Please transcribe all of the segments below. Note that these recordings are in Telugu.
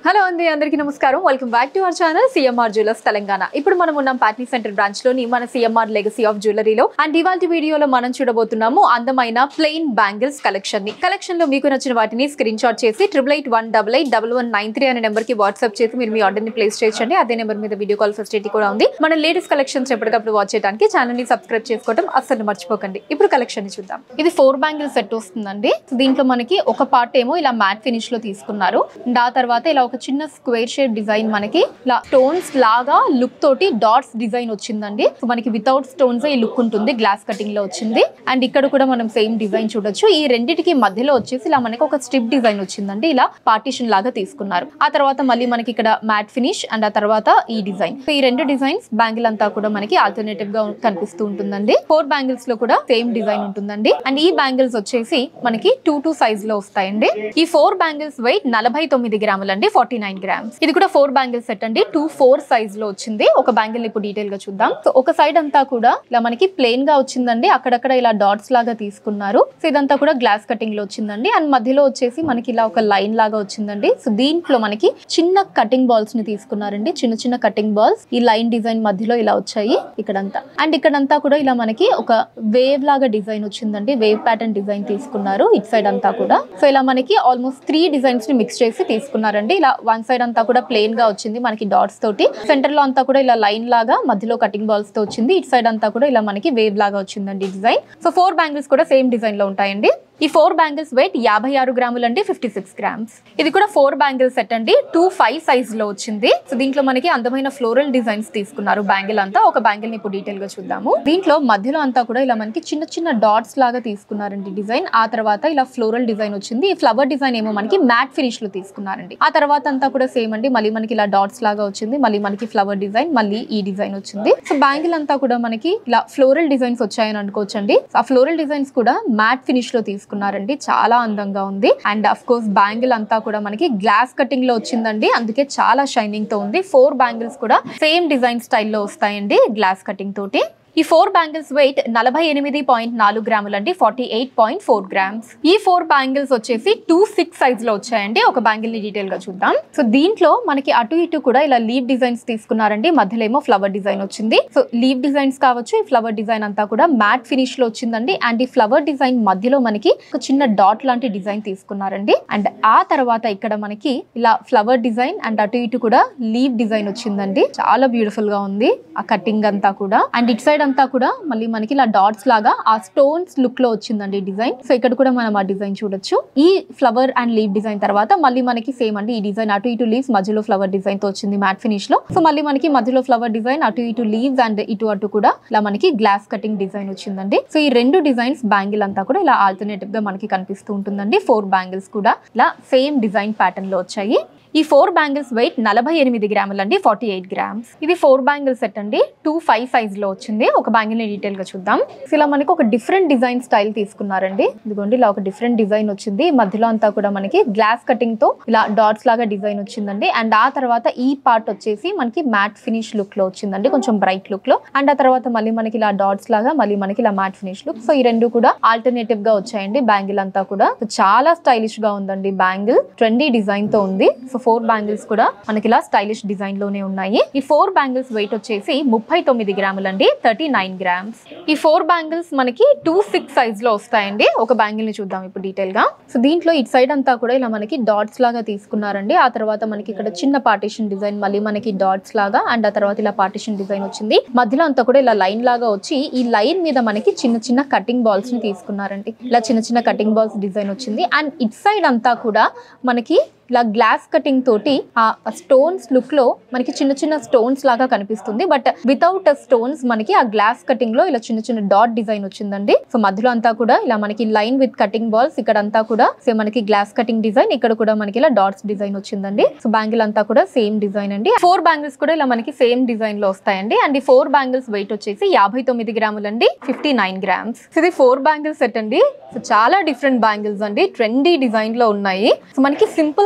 హలో అండి అందరికీ నమస్కారం welcome back to our channel CMR jewellers Telangana ఇప్పుడు మనం ఉన్నాం ప్యాట్నీ సెంటర్ బ్రాంచ్ లోని మన సిఎంఆర్ లెగసీ ఆఫ్ జ్యువెలరీలో అండ్ ఇవాళ వీడియోలో మనం చూడబోతున్నాము అందమైన ప్లెయిన్ బ్యాంగిల్స్ కలెక్షన్ ని కలెక్షన్ లో మీకు నచ్చిన వాటిని స్క్రీన్ షాట్ చేసి triple eight one double eight double one nine three అనే నెంబర్ కి వాట్సాప్ చేసి మీరు మీ ఆర్డర్ ని ప్లేస్ చేయొచ్చండి అదే నెంబర్ మీద వీడియో కాల్ ఫెసిలిటీ కూడా ఉంది మన లేటెస్ట్ కలెక్షన్స్ ఎప్పటికప్పుడు వాచ్ చేయడానికి ఛానల్ ని సబ్స్క్రైబ్ చేసుకోవడం అస్సలు మర్చిపోకండి ఇప్పుడు కలెక్షన్ ని చూద్దాం ఇది ఫోర్ బ్యాంగిల్ సెట్ వస్తుందండి So దీంట్లో మనకి ఒక పార్ట్ ఏమో ఇలా మ్యాట్ ఫినిష్ లో తీసుకున్నారు అండ్ ఆ తర్వాత ఇలా ఒక చిన్న స్క్వేర్ షేప్ డిజైన్ మనకి ఇలా స్టోన్స్ లాగా లుక్ తోటి డాట్స్ డిజైన్ వచ్చిందండి సో మనకి వితౌట్ స్టోన్స్ ఈ లుక్ ఉంటుంది గ్లాస్ కటింగ్ లో వచ్చింది అండ్ ఇక్కడ కూడా మనం సేమ్ డిజైన్ చూడొచ్చు ఈ రెండిటికి మధ్యలో వచ్చేసి ఇలా మనకి ఒక స్ట్రిప్ డిజైన్ వచ్చిందండి ఇలా పార్టీషన్ లాగా తీసుకున్నారు ఆ తర్వాత మళ్ళీ మనకి ఇక్కడ మ్యాట్ ఫినిష్ అండ్ ఆ తర్వాత ఈ డిజైన్ సో ఈ రెండు డిజైన్స్ బ్యాంగిల్ అంతా కూడా మనకి ఆల్టర్నేటివ్ గా కనిపిస్తూ ఉంటుందండి ఫోర్ బ్యాంగిల్స్ లో కూడా సేమ్ డిజైన్ ఉంటుందండి అండ్ ఈ బ్యాంగిల్స్ వచ్చేసి మనకి టూ టూ సైజ్ లో వస్తాయండి ఈ ఫోర్ బ్యాంగిల్స్ వెయిట్ నలభై తొమ్మిది గ్రాములు అండి ఫార్టీ నైన్ గ్రామ్స్ ఇది కూడా ఫోర్ బ్యాంగిల్ సెట్ అండి టూ ఫోర్ సైజ్ లో వచ్చింది ఒక బ్యాంగిల్ ఇప్పుడు డీటెయిల్ గా చూద్దాం సో ఒక సైడ్ అంతా కూడా ఇలా మనకి ప్లెయిన్ గా వచ్చిందండి అక్కడక్కడ ఇలా డాట్స్ లాగా తీసుకున్నారు సో ఇదంతా కూడా గ్లాస్ కటింగ్ లో వచ్చిందండి అండ్ మధ్యలో వచ్చేసి మనకి ఇలా ఒక లైన్ లాగా వచ్చిందండి సో దీంట్లో మనకి చిన్న కటింగ్ బాల్స్ ని తీసుకున్నారండి చిన్న చిన్న కటింగ్ బాల్స్ ఈ లైన్ డిజైన్ మధ్యలో ఇలా వచ్చాయి ఇక్కడంతా అండ్ ఇక్కడంతా కూడా ఇలా మనకి ఒక వేవ్ లాగా డిజైన్ వచ్చిందండి వేవ్ ప్యాటర్న్ డిజైన్ తీసుకున్నారు ఇట్ సైడ్ అంతా కూడా సో ఇలా మనకి ఆల్మోస్ట్ త్రీ డిజైన్స్ ని మిక్స్ చేసి తీసుకున్నారండి ఇలా వన్ సైడ్ అంతా కూడా ప్లెయిన్ గా వచ్చింది మనకి డాట్స్ తోటి సెంటర్ లో అంతా కూడా ఇలా లైన్ లాగా మధ్యలో కటింగ్ బాల్స్ తో వచ్చింది ఇట్ సైడ్ అంతా కూడా ఇలా మనకి వేవ్ లాగా వచ్చిందండి డిజైన్ సో ఫోర్ బ్యాంగిల్స్ కూడా సేమ్ డిజైన్ లో ఉంటాయండి ఈ ఫోర్ బ్యాంగిల్స్ వెయిట్ యాభై ఆరు గ్రాములు అండి ఫిఫ్టీ సిక్స్ గ్రామ్స్ ఇది కూడా ఫోర్ బ్యాంగిల్ సెట్ అండి టూ ఫైవ్ సైజ్ లో వచ్చింది సో దీంట్లో మనకి అందమైన ఫ్లోరల్ డిజైన్స్ తీసుకున్నారు బ్యాంగిల్ అంతా ఒక బ్యాంగిల్ ని ఇప్పుడు డీటెయిల్ గా చూద్దాము దీంట్లో మధ్యలో అంతా కూడా ఇలా మనకి చిన్న చిన్న డాట్స్ లాగా తీసుకున్నారండి డిజైన్ ఆ తర్వాత ఇలా ఫ్లోరల్ డిజైన్ వచ్చింది ఈ ఫ్లవర్ డిజైన్ ఏమో మనకి మ్యాట్ ఫినిష్ లో తీసుకున్నారండి ఆ తర్వాత అంతా కూడా సేమ్ అండి మళ్ళీ మనకి ఇలా డాట్స్ లాగా వచ్చింది మళ్ళీ మనకి ఫ్లవర్ డిజైన్ మళ్ళీ ఈ డిజైన్ వచ్చింది సో బ్యాంగిల్ అంతా కూడా మనకి ఇలా ఫ్లోరల్ డిజైన్స్ వచ్చాయని అనుకోవచ్చండి ఆ ఫ్లోరల్ డిజైన్స్ కూడా మ్యాట్ ఫినిష్ లో తీసుకున్నారండి చాలా అందంగా ఉంది అండ్ అఫ్ కోర్స్ బ్యాంగిల్ అంతా కూడా మనకి గ్లాస్ కటింగ్ లో వచ్చిందండి అందుకే చాలా షైనింగ్ తో ఉంది ఫోర్ బ్యాంగిల్స్ కూడా సేమ్ డిజైన్ స్టైల్లో వస్తాయండి గ్లాస్ కటింగ్ తోటి ఈ ఫోర్ బ్యాంగిల్స్ వెయిట్ నలభై ఎనిమిది పాయింట్ నాలుగు గ్రాములు అండి forty eight point four grams ఈ ఫోర్ బ్యాంగిల్స్ వచ్చేసి టూ సిక్స్ సైజ్ లో వచ్చాయండి ఒక బ్యాంగిల్ ని డీటెయిల్ గా చూద్దాం సో దీంట్లో మనకి అటు ఇటు కూడా ఇలా లీవ్ డిజైన్స్ తీసుకున్నారండి మధ్యలో ఏమో ఫ్లవర్ డిజైన్ వచ్చింది సో లీవ్ డిజైన్స్ కావచ్చు ఈ ఫ్లవర్ డిజైన్ అంతా కూడా మ్యాట్ ఫినిష్ లో వచ్చిందండి అండ్ ఈ ఫ్లవర్ డిజైన్ మధ్యలో మనకి ఒక చిన్న డాట్ లాంటి డిజైన్ తీసుకున్నారండి అండ్ ఆ తర్వాత ఇక్కడ మనకి ఇలా ఫ్లవర్ డిజైన్ అండ్ అటు ఇటు కూడా లీవ్ డిజైన్ వచ్చిందండి చాలా బ్యూటిఫుల్ గా ఉంది ఆ కటింగ్ అంతా కూడా అండ్ ఇట్ సైడ్ అంతా కూడా మళ్ళీ మనకి ఇలా డాట్స్ లాగా ఆ స్టోన్స్ లుక్ లో వచ్చిందండి డిజైన్ సో ఇక్కడ కూడా మనం ఆ డిజైన్ చూడొచ్చు ఈ ఫ్లవర్ అండ్ లీవ్ డిజైన్ తర్వాత మళ్ళీ మనకి సేమ్ అండి ఈ డిజైన్ అటు ఇటు లీవ్స్ మధ్యలో ఫ్లవర్ డిజైన్ తో వచ్చింది మ్యాట్ ఫినిష్ లో సో మళ్ళీ మనకి మధ్యలో ఫ్లవర్ డిజైన్ అటు ఇటు లీవ్స్ అండ్ ఇటు అటు కూడా ఇలా మనకి గ్లాస్ కటింగ్ డిజైన్ వచ్చిందండి సో ఈ రెండు డిజైన్స్ బ్యాంగిల్ అంతా కూడా ఇలా ఆల్టర్నేటివ్ గా మనకి కనిపిస్తూ ఉంటుందండి ఫోర్ బ్యాంగిల్స్ కూడా ఇలా సేమ్ డిజైన్ ప్యాటర్న్ లో వచ్చాయి ఈ ఫోర్ బ్యాంగిల్స్ వెయిట్ నలభై ఎనిమిది గ్రాములు అండి ఫార్టీ ఎయిట్ గ్రామ్స్ ఇది ఫోర్ బ్యాంగిల్ సెట్ అండి టూ ఫైవ్ సైజ్ లో వచ్చింది ఒక బ్యాంగిల్ ని డీటెయిల్ గా చూద్దాం సో ఇలా మనకి ఒక డిఫరెంట్ డిజైన్ స్టైల్ తీసుకున్నారండి ఇదిగోండి ఇలా ఒక డిఫరెంట్ డిజైన్ వచ్చింది మధ్యలో అంతా కూడా మనకి గ్లాస్ కటింగ్ తో ఇలా డాట్స్ లాగా డిజైన్ వచ్చిందండి అండ్ ఆ తర్వాత ఈ పార్ట్ వచ్చేసి మనకి మ్యాట్ ఫినిష్ లుక్ లో వచ్చిందండి కొంచెం బ్రైట్ లుక్ లో అండ్ ఆ తర్వాత మళ్ళీ మనకి ఇలా డాట్స్ లాగా మళ్ళీ మనకి ఇలా మ్యాట్ ఫినిష్ లుక్ సో ఈ రెండు కూడా ఆల్టర్నేటివ్ గా వచ్చాయండి బ్యాంగిల్ అంతా కూడా So చాలా స్టైలిష్ గా ఉందండి బ్యాంగిల్ ట్రెండీ డిజైన్ తో ఉంది సో ఫోర్ బ్యాంగిల్స్ కూడా మనకి ఇలా స్టైలిష్ డిజైన్ లోనే ఉన్నాయి ఈ ఫోర్ బ్యాంగిల్స్ వెయిట్ వచ్చేసి ముప్పై తొమ్మిది గ్రాములు అండి థర్టీ నైన్ గ్రామ్స్ ఈ ఫోర్ బ్యాంగిల్స్ మనకి టూ సిక్స్ సైజ్ లో వస్తాయండి ఒక బ్యాంగిల్ ని చూద్దాం ఇప్పుడు డీటెయిల్ గా సో దీంట్లో ఇటు సైడ్ అంతా కూడా ఇలా మనకి డాట్స్ లాగా తీసుకున్నారండి ఆ తర్వాత మనకి ఇక్కడ చిన్న పార్టీషన్ డిజైన్ మళ్ళీ మనకి డాట్స్ లాగా అండ్ ఆ తర్వాత ఇలా పార్టీషన్ డిజైన్ వచ్చింది మధ్యలో అంతా కూడా ఇలా లైన్ లాగా వచ్చి ఈ లైన్ మీద మనకి చిన్న చిన్న కటింగ్ బాల్స్ ని తీసుకున్నారండి ఇలా చిన్న చిన్న కటింగ్ బాల్స్ డిజైన్ వచ్చింది అండ్ ఇట్ సైడ్ అంతా కూడా మనకి ఇలా గ్లాస్ కటింగ్ తోటి ఆ స్టోన్స్ లుక్ లో మనకి చిన్న చిన్న స్టోన్స్ లాగా కనిపిస్తుంది బట్ వితౌట్ స్టోన్స్ మనకి ఆ గ్లాస్ కటింగ్ లో ఇలా చిన్న చిన్న డాట్ డిజైన్ వచ్చిందండి సో మధ్యలో అంతా కూడా ఇలా మనకి లైన్ విత్ కటింగ్ బాల్స్ ఇక్కడ అంతా కూడా సో మనకి గ్లాస్ కటింగ్ డిజైన్ ఇక్కడ కూడా మనకి ఇలా డాట్స్ డిజైన్ వచ్చిందండి సో బ్యాంగిల్ అంతా కూడా సేమ్ డిజైన్ అండి ఫోర్ బ్యాంగిల్స్ కూడా ఇలా మనకి సేమ్ డిజైన్ లో వస్తాయండి అండ్ ఈ ఫోర్ బ్యాంగిల్స్ వెయిట్ వచ్చేసి యాభై తొమ్మిది గ్రాములు అండి ఫిఫ్టీ నైన్ గ్రామ్స్ సో ఇది ఫోర్ బ్యాంగిల్స్ సెట్ అండి సో చాలా డిఫరెంట్ బ్యాంగిల్స్ అండి ట్రెండీ డిజైన్ లో ఉన్నాయి సో మనకి సింపుల్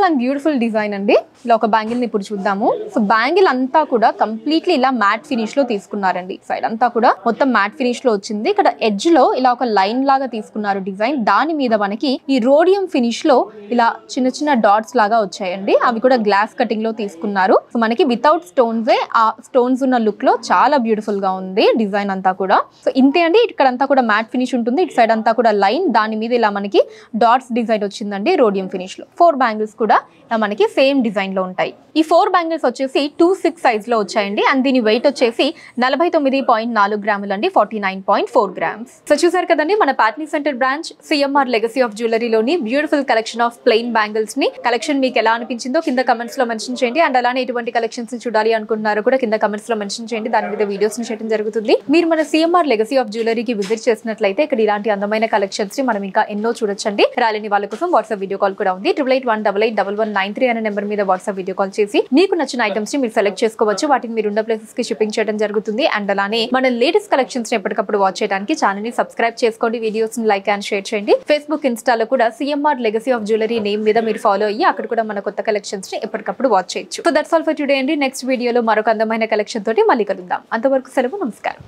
అండ్ బ్యూటిఫుల్ డిజైన్ అండి ఇలా ఒక బ్యాంగిల్ ని ఇప్పుడు చూద్దాము సో బ్యాంగిల్ అంతా కూడా కంప్లీట్లీ ఇలా మ్యాట్ ఫినిష్ లో తీసుకున్నారండి సైడ్ అంతా కూడా మొత్తం మ్యాట్ ఫినిష్ లో వచ్చింది ఇక్కడ ఎడ్జ్ లో ఇలా ఒక లైన్ లాగా తీసుకున్నారు డిజైన్ దాని మీద మనకి ఈ రోడియం ఫినిష్ లో ఇలా చిన్న చిన్న డాట్స్ లాగా వచ్చాయండి అవి కూడా గ్లాస్ కటింగ్ లో తీసుకున్నారు సో మనకి వితౌట్ స్టోన్స్ ఆ స్టోన్స్ ఉన్న లుక్ లో చాలా బ్యూటిఫుల్ గా ఉంది డిజైన్ అంతా కూడా సో ఇంతే అండి ఇక్కడ అంతా కూడా మ్యాట్ ఫినిష్ ఉంటుంది ఇటు సైడ్ అంతా కూడా లైన్ దాని మీద ఇలా మనకి డాట్స్ డిజైన్ వచ్చిందండి రోడియం ఫినిష్ లో ఫోర్ బ్యాంగిల్స్ కూడా ఇలా మనకి సేమ్ డిజైన్ లో ఉంటాయి ఈ ఫోర్ బ్యాంగిల్స్ వచ్చేసి టూ సిక్స్ సైజ్ లో వచ్చాయండి అండ్ దీని వెయిట్ వచ్చేసి నలభై తొమ్మిది పాయింట్ నాలుగు గ్రాములు అండి forty nine point four grams so చూసారు కదండి మన Patny Centre branch CMR legacy of జ్యువెలరీలోని beautiful collection of plain bangles ని కలెక్షన్ మీకు ఎలా అనిపించిందో కింద కమెంట్స్ లో మెన్షన్ చేయండి అండ్ అలానే ఎటువంటి కలెక్షన్స్ చూడాలి అనుకుంటున్నారో కూడా కింద కమెంట్స్ లో మెన్షన్ చేయండి దాని మీద వీడియోస్ ని చేయడం జరుగుతుంది మీరు మన సిఎంఆర్ లెగసీ ఆఫ్ జ్యువెలరీకి విజిట్ చేసినట్లయితే ఇక్కడ ఇలాంటి అందమైన కలెక్షన్స్ ని మనం ఇంకా ఎన్నో చూడొచ్చండి రాలేని వాళ్ళ కోసం వాట్సాప్ వీడియో కాల్ కూడా ఉంది triple eight one double eight double one nine three అనే నెంబర్ మీద వాట్సాప్ వీడియో కాల్ చేసి మీకు నచ్చిన ఐటమ్స్ ని మీరు సెలెక్ట్ చేసుకోవచ్చు వాటిని మీరు ఉన్న ప్లేసెస్ కి షిప్పింగ్ చేయడం జరుగుతుంది అండ్ అలానే మన లేటెస్ట్ కలెక్షన్స్ ని ఎప్పటికప్పుడు వాచ్ చేయడానికి ఛానల్ ని సబ్స్క్రైబ్ చేసుకోండి వీడియోస్ ని లైక్ అండ్ షేర్ చేయండి ఫేస్బుక్ ఇన్స్టాలో కూడా CMR legacy of Jewellery name మీద మీరు ఫాలో అయ్యి అక్కడ కూడా మన కొత్త కలెక్షన్స్ ని ఎప్పటికప్పుడు వాచ్ చేయొచ్చు so that's all for today అండి నెక్స్ట్ వీడియోలో మరొక అందమైన కలెక్షన్ తోటి మళ్ళీ కలుద్దాం అంతవరకు సెలవు నమస్కారం